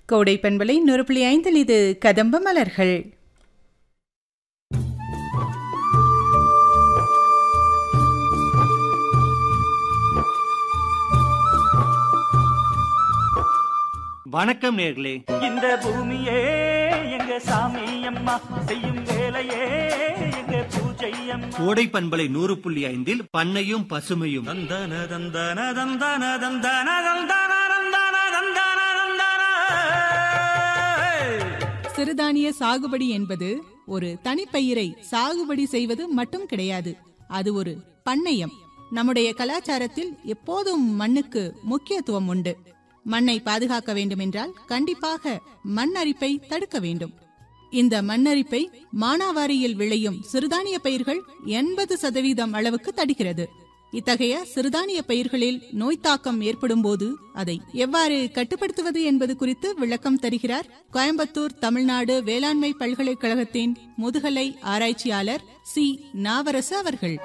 கோடை பண்பலை நூறு புள்ளி ஐந்தில் இது கதம்ப மலர்கள் வணக்கம் நேர்களே இந்த பூமியே எங்க சாமி அம்மா செய்யும் வேலையே எங்க பூஜை அம்மா கோடை பண்பலை நூறு புள்ளி ஐந்தில் பண்ணையும் பசுமையும் தந்தன தந்தன தந்தன தந்தன தந்தன தந்தன தந்தன தந்தன சிறுதானிய சாகுபடி என்பது ஒரு தனிப்பயிரை சாகுபடி செய்வது மட்டும் கிடையாது அது ஒரு பண்ணையம் நம்முடைய கலாச்சாரத்தில் எப்போதும் மண்ணுக்கு முக்கியத்துவம் உண்டு மண்ணை பாதுகாக்க வேண்டுமென்றால் கண்டிப்பாக மண் அரிப்பை தடுக்க வேண்டும் இந்த மண்ணரிப்பை மானாவாரியில் விளையும் சிறுதானிய பயிர்கள் எண்பது சதவீதம் அளவுக்கு தடுக்கிறது இத்தகைய சிறுதானிய பயிர்களில் நோய் தாக்கம் ஏற்படும் போது அதை எவ்வாறு கட்டுப்படுத்துவது என்பது குறித்து விளக்கம் தருகிறார் கோயம்புத்தூர் தமிழ்நாடு வேளாண்மை பல்கலைக்கழகத்தின் முதுகலை ஆராய்ச்சியாளர் சி நாவரசு அவர்கள்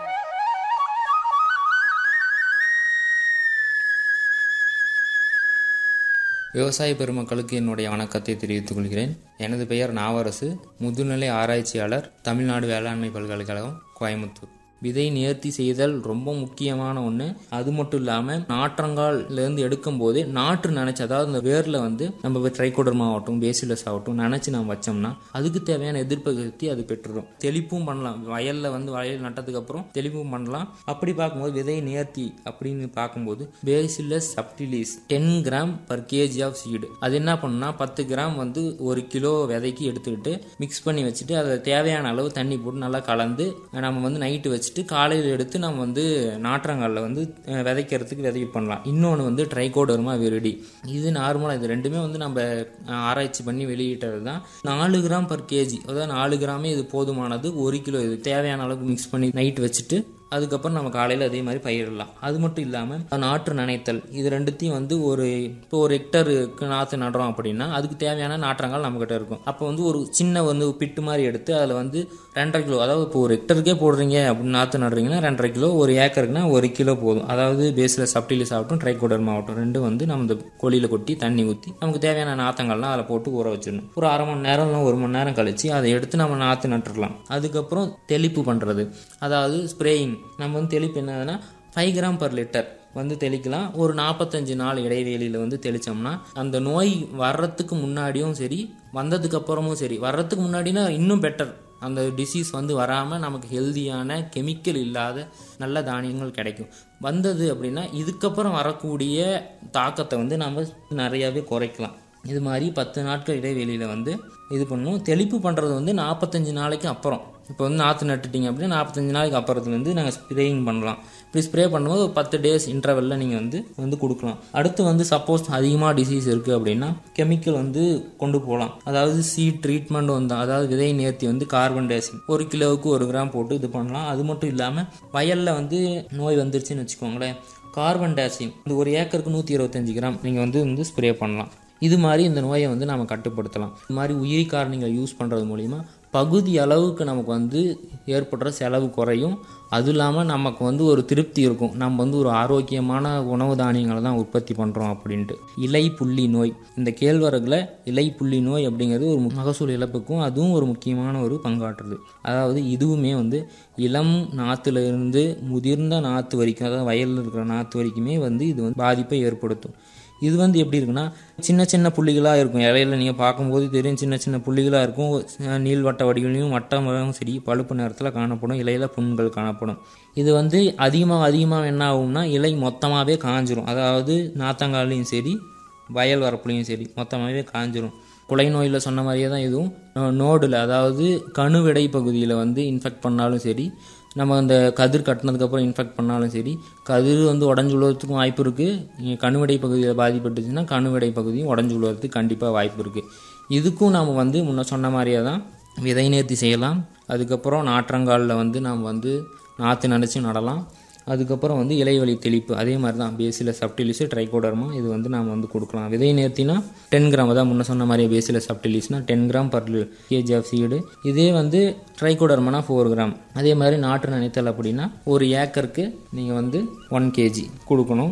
விவசாய பெருமக்களுக்கு என்னுடைய வணக்கத்தை தெரிவித்துக் கொள்கிறேன் எனது பெயர் நாவரசு முதுநிலை ஆராய்ச்சியாளர் தமிழ்நாடு வேளாண்மை பல்கலைக்கழகம் கோயம்புத்தூர் விதை நேர்த்தி செய்தல் ரொம்ப முக்கியமான ஒன்று அது மட்டும் இல்லாமல் நாற்றங்கால்லேருந்து எடுக்கும் போது நாற்று நினச்சி அதாவது இந்த வேரில் வந்து நம்ம ட்ரைகோடர்மா ஆகட்டும் பேசிலஸ் ஆகட்டும் நினச்சி நம்ம வச்சோம்னா அதுக்கு தேவையான எதிர்ப்பு சக்தி அது பெற்றுடும் தெளிப்பும் பண்ணலாம் வயலில் வந்து வயல் நட்டதுக்கு அப்புறம் தெளிப்பும் பண்ணலாம் அப்படி பார்க்கும்போது விதை நேர்த்தி அப்படின்னு பார்க்கும்போது bacillus subtilis ten gram per KG of seed அது என்ன பண்ணுன்னா பத்து கிராம் வந்து ஒரு கிலோ விதைக்கு எடுத்துக்கிட்டு மிக்ஸ் பண்ணி வச்சுட்டு அதை தேவையான அளவு தண்ணி போட்டு நல்லா கலந்து நம்ம வந்து நைட்டு வச்சுட்டு காலையில் எடுத்து நம்ம வந்து நாற்றங்காலில் வந்து அஹ், விதைக்கிறதுக்கு விதைப்பு பண்ணலாம் இன்னொன்று வந்து ட்ரைகோடர்மா விரிடி இது நார்மலாக இது ரெண்டுமே வந்து நம்ம அஹ், ஆராய்ச்சி பண்ணி வெளியிட்டது தான் நாலு கிராம் பர் கேஜி அதாவது நாலு கிராமே இது போதுமானது ஒரு கிலோ இது தேவையான அளவுக்கு மிக்ஸ் பண்ணி நைட் வச்சுட்டு அதுக்கப்புறம் நம்ம காலையில் அதே மாதிரி பயிரிடலாம் அது மட்டும் இல்லாமல் நாற்று நனைத்தல் இது ரெண்டுத்தையும் வந்து ஒரு இப்போ ஒரு ஹெக்டருக்கு நாற்று நடுறோம் அப்படின்னா அதுக்கு தேவையான நாற்றங்கால் நம்மக்கிட்ட இருக்கும் அப்போ வந்து ஒரு சின்ன வந்து பிட்டு மாதிரி எடுத்து அதில் வந்து ரெண்டரை கிலோ அதாவது இப்போ ஒரு ஹெக்டருக்கே போடுறீங்க அப்படின்னு நாற்று நடுறீங்கன்னா ரெண்டரை கிலோ ஒரு ஏக்கருக்குன்னா ஒரு கிலோ போதும் அதாவது பேஸில் சப்டிலிஸ் ஆகட்டும் ட்ரைகோடர்மா ஆகட்டும் ரெண்டும் வந்து நம்ம இந்த கொலியில் கொட்டி தண்ணி ஊற்றி நமக்கு தேவையான நாற்றங்கள்லாம் அதில் போட்டு ஊற வச்சிடணும் ஒரு அரை மணி நேரம் இல்லை ஒரு மணி நேரம் கழிச்சு அதை எடுத்து நம்ம நாற்று நட்டுடலாம் அதுக்கப்புறம் தெளிப்பு பண்ணுறது அதாவது ஸ்ப்ரேயிங் நம்ம வந்து தெளிப்பு என்னதுன்னா ஃபைவ் கிராம் பர் லிட்டர் வந்து தெளிக்கலாம் ஒரு நாற்பத்தஞ்சு நாள் இடைவெளியில் வந்து தெளித்தோம்னா அந்த நோய் வர்றதுக்கு முன்னாடியும் சரி வந்ததுக்கு அப்புறமும் சரி வர்றதுக்கு முன்னாடினா இன்னும் பெட்டர் அந்த டிசீஸ் வந்து வராமல் நமக்கு ஹெல்தியான கெமிக்கல் இல்லாத நல்ல தானியங்கள் கிடைக்கும் வந்தது அப்படின்னா இதுக்கப்புறம் வரக்கூடிய தாக்கத்தை வந்து நம்ம நிறையாவே குறைக்கலாம் இது மாதிரி பத்து நாட்கள் இடைவெளியில் வந்து இது பண்ணும் தெளிப்பு பண்ணுறது வந்து நாற்பத்தஞ்சு நாளைக்கு அப்புறம் இப்போ வந்து நாற்று நட்டுட்டீங்க அப்படின்னா நாற்பத்தஞ்சு நாளைக்கு அப்புறத்துலேருந்து நாங்கள் ஸ்ப்ரேயிங் பண்ணலாம் இப்படி ஸ்ப்ரே பண்ணும்போது ஒரு பத்து டேஸ் இன்டர்வெல்ல நீங்கள் வந்து வந்து கொடுக்கலாம் அடுத்து வந்து சப்போஸ் அதிகமாக டிசீஸ் இருக்குது அப்படின்னா கெமிக்கல் வந்து கொண்டு போகலாம் அதாவது சீட் ட்ரீட்மெண்ட் வந்து அதாவது விதை நேர்த்தி வந்து கார்பன் டேசிங் ஒரு கிலோவுக்கு ஒரு கிராம் போட்டு இது பண்ணலாம் அது மட்டும் இல்லாமல் வயலில் வந்து நோய் வந்துருச்சுன்னு வச்சுக்கோங்களேன் கார்பன் டேசிங் இந்த ஒரு ஏக்கருக்கு நூற்றி இருபத்தஞ்சு கிராம் நீங்கள் வந்து வந்து ஸ்ப்ரே பண்ணலாம் இது மாதிரி இந்த நோயை வந்து நம்ம கட்டுப்படுத்தலாம் இது மாதிரி உயிரி காரணிகளை யூஸ் பண்ணுறது மூலிமா பகுதி அளவுக்கு நமக்கு வந்து ஏற்படுற செலவு குறையும் அது இல்லாமல் நமக்கு வந்து ஒரு திருப்தி இருக்கும் நம்ம வந்து ஒரு ஆரோக்கியமான உணவு தானியங்களை தான் உற்பத்தி பண்ணுறோம் அப்படின்ட்டு இலை புள்ளி நோய் இந்த கேழ்வரகுல இலை புள்ளி நோய் அப்படிங்கிறது ஒரு மகசூல் இழப்புக்கும் அதுவும் ஒரு முக்கியமான ஒரு பங்காற்றுது அதாவது இதுவுமே வந்து இளம் நாற்றுல இருந்து முதிர்ந்த நாற்று வரைக்கும் அதாவது வயலில் இருக்கிற நாற்று வரைக்குமே வந்து இது வந்து பாதிப்பை ஏற்படுத்தும் இது வந்து எப்படி இருக்குன்னா சின்ன சின்ன புள்ளிகளாக இருக்கும் இலையில நீங்கள் பார்க்கும்போது தெரியும் சின்ன சின்ன புள்ளிகளாக இருக்கும் அஹ் நீள்வட்ட வடிவிலையும் வட்டமாகவும் சரி பழுப்பு நேரத்தில் காணப்படும் இலையில புண்கள் காணப்படும் இது வந்து அதிகமாக அதிகமாக என்ன ஆகும்னா இலை மொத்தமாகவே காஞ்சிரும் அதாவது நாத்தங்காலையும் சரி வயல் வரப்புலையும் சரி மொத்தமாகவே காஞ்சிரும் குலை நோயில் சொன்ன மாதிரியே தான் இதுவும் நோடில் அதாவது கணுவிடை பகுதியில் வந்து இன்ஃபெக்ட் பண்ணாலும் சரி நம்ம அந்த கதிர் கட்டினதுக்கப்புறம் இன்ஃபெக்ட் பண்ணாலும் சரி கதிர் வந்து உடஞ்சு விழுறதுக்கும் வாய்ப்பு இருக்குது கணுவிடை பகுதியில் பாதிப்பட்டுச்சுன்னா கணுவிடை பகுதியும் உடஞ்சு விழுறதுக்கு கண்டிப்பாக வாய்ப்பு இருக்குது இதுக்கும் நாம் வந்து முன்ன சொன்ன மாதிரியே தான் விதை நேர்த்தி செய்யலாம் அதுக்கப்புறம் நாற்றங்காலில் வந்து நாம் வந்து நாற்று நினச்சி நடலாம் அதுக்கப்புறம் வந்து இலைவழி தெளிப்பு அதே மாதிரி தான் பேசில சப்டிலிஸு ட்ரைகோடர்மா இது வந்து நாம் வந்து கொடுக்கலாம் விதை நேர்த்தினா டென் கிராம் அதான் முன்ன சொன்ன மாதிரியே பேசில சப்டிலிஸ்னா ten gram per KG of seed இதே வந்து ட்ரைகோடர்மானா ஃபோர் கிராம் அதே மாதிரி நாற்று நினைத்தல் அப்படின்னா ஒரு ஏக்கருக்கு நீங்கள் வந்து ஒன் கேஜி கொடுக்கணும்